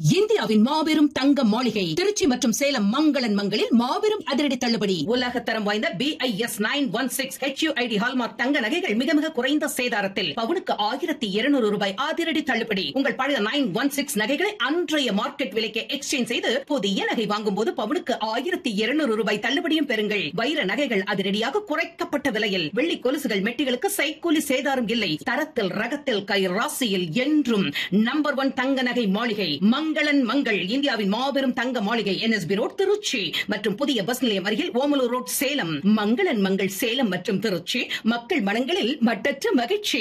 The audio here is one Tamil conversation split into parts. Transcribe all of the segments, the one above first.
இந்தியாவின் மாபெரும் தங்க மாளிகை திருச்சி மற்றும் சேலம் மங்களன் மங்களில் மாபெரும் அதிரடி தள்ளுபடி உலக தரம் வாய்ந்த B I S nine one six HUID hallmark தங்க நகைகள் மிக மிக குறைந்த சேதாரத்தில் பவுனுக்கு ஆயிரத்தி இருநூறு ரூபாய் அதிரடி தள்ளுபடி உங்கள் பழைய நைன் ஒன் சிக்ஸ் நகைகளை அன்றைய மார்க்கெட் விலைக்கு எக்ஸ்சேஞ்ச் செய்து புதிய நகை வாங்கும் போது பவுனுக்கு ஆயிரத்தி இருநூறு ரூபாய் தள்ளுபடியும் பெறுங்கள் வைர நகைகள் அதிரடியாக குறைக்கப்பட்ட விலையில் வெள்ளி கொலுசுகள் மெட்டிகளுக்கு சைக்கூலி சேதாரம் இல்லை தரத்தில் ரகத்தில் கை ராசியில் என்றும் நம்பர் ஒன் தங்க நகை மாளிகை மங்களன் மங்கள் இந்தியாவின் மாபெரும் தங்க மாளிகை என்எஸ்பி ரோட் திருச்சி மற்றும் புதிய பஸ் நிலையம் அருகில் ஓமலூர் ரோட் சேலம் மங்களன் மங்கள் சேலம் மற்றும் திருச்சி மக்கள் மனங்களில் மட்டற்ற மகிழ்ச்சி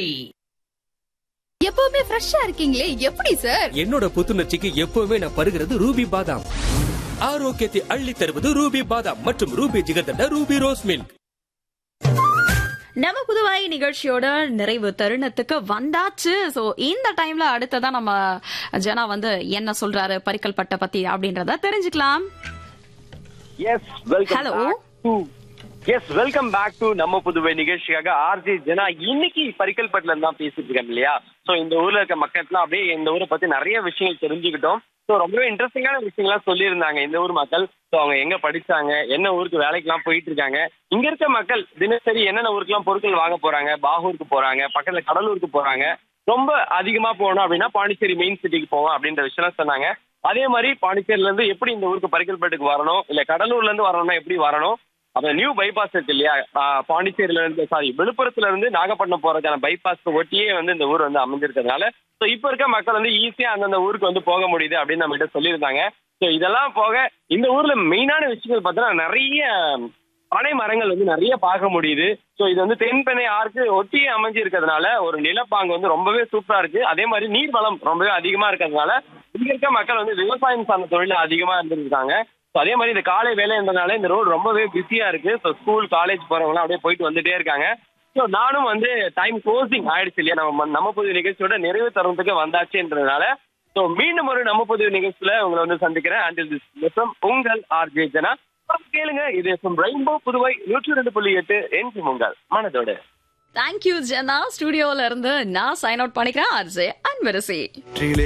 எப்பவுமே ஃப்ரெஷ்ஷா இருக்கீங்களே எப்படி சார் என்னோட புத்துணர்ச்சிக்கு எப்பவுமே நான் பருகிறது ரூபி பாதாம் ஆரோக்கியத்தை அள்ளி தருவது ரூபி பாதாம் மற்றும் ruby jigarthanda ruby rose milk நம்ம புதுவாய் நிகழ்ச்சியோட நிறைவு தருணத்துக்கு வந்தாச்சு சோ இந்த டைம்ல அடுத்ததா நம்ம ஜனா வந்து என்ன சொல்றாரு பரிக்கல் பட்ட பத்தி அப்படின்றத தெரிஞ்சுக்கலாம் yes welcome Hello. To yes welcome back to நம்ம புதுவை நிகழ்ச்சிக்காக ஆர்ஜி ஜனா இன்னைக்கு பரிக்கல்பட்டுல இருந்து தான் பேசிட்டு இருக்கேன் இல்லையா சோ இந்த ஊர்ல இருக்க மக்கள்லாம் அப்படியே இந்த ஊரை பத்தி நிறைய விஷயங்கள் தெரிஞ்சுக்கிட்டோம் சோ ரொம்பவே இன்ட்ரெஸ்டிங்கான விஷயங்கள்லாம் சொல்லியிருந்தாங்க இந்த ஊர் மக்கள் சோ அவங்க எங்க படிச்சாங்க என்ன ஊருக்கு வேலைக்கெல்லாம் போயிட்டு இருக்காங்க இங்க இருக்க மக்கள் தினசரி என்னென்ன ஊருக்குலாம் பொருட்கள் வாங்க போறாங்க பாகூருக்கு போறாங்க பக்கத்துல கடலூருக்கு போறாங்க ரொம்ப அதிகமா போகணும் அப்படின்னா பாண்டிச்சேரி மெயின் சிட்டிக்கு போவோம் அப்படின்ற விஷயம் சொன்னாங்க அதே மாதிரி பாண்டிச்சேரில இருந்து எப்படி இந்த ஊருக்கு பரிக்கல்பேட்டுக்கு வரணும் இல்ல கடலூர்ல இருந்து வரணும்னா எப்படி வரணும் அப்புறம் நியூ பைபாஸ் இருக்கு இல்லையா ஆஹ் பாண்டிச்சேரியில இருந்து சாரி விழுப்புரத்துல இருந்து நாகப்பட்டினம் போறதுக்கான பைபாஸ்க்கு ஒட்டியே வந்து இந்த ஊர் வந்து அமைஞ்சிருக்கிறதுனால ஸோ இப்போ இருக்க மக்கள் வந்து ஈஸியா அந்தந்த ஊருக்கு வந்து போக முடியுது அப்படின்னு நம்ம கிட்ட சொல்லியிருந்தாங்க ஸோ இதெல்லாம் போக இந்த ஊர்ல மெயினான விஷயங்கள் பார்த்தோன்னா நிறைய பனை மரங்கள் வந்து நிறைய பார்க்க முடியுது ஸோ இது வந்து தென்பெண்ணை ஆறுக்கு ஒட்டியே அமைஞ்சு இருக்கிறதுனால ஒரு நிலப்பாங்கு வந்து ரொம்பவே சூப்பரா இருக்கு அதே மாதிரி நீர் வளம் ரொம்பவே அதிகமா இருக்கிறதுனால இங்க இருக்க மக்கள் வந்து விவசாயம் சார்ந்த தொழில அதிகமா இருந்திருக்காங்க ஸோ அதே மாதிரி இந்த காலை வேலைன்றதுனால இந்த ரோடு ரொம்பவே பிஸியா இருக்கு ஸோ ஸ்கூல் காலேஜ் போறவங்களாம் அப்படியே போயிட்டு வந்துட்டே இருக்காங்க ஸோ நானும் வந்து டைம் க்ளோசிங் ஆயிடுச்சு இல்லையா நம்ம நம்ம புது நிகழ்ச்சியோட நிறைவு தருணத்துக்கு வந்தாச்சுன்றதுனால ஸோ மீண்டும் ஒரு நம்ம புது நிகழ்ச்சியில உங்களை வந்து சந்திக்கிறேன் அண்டில் திஸ் உங்கள் ஆர்ஜே ஜனா அப்புறம் கேளுங்க இது எஃப்எம் ரெயின்போ புதுவை நூற்றி ரெண்டு புள்ளி எட்டு என்று உங்கள் மனதோட தேங்க்யூ ஜனா ஸ்டுடியோல இருந்து நான் சைன் அவுட் பண்ணிக்கிறேன் அர்ஜே அன்பரசி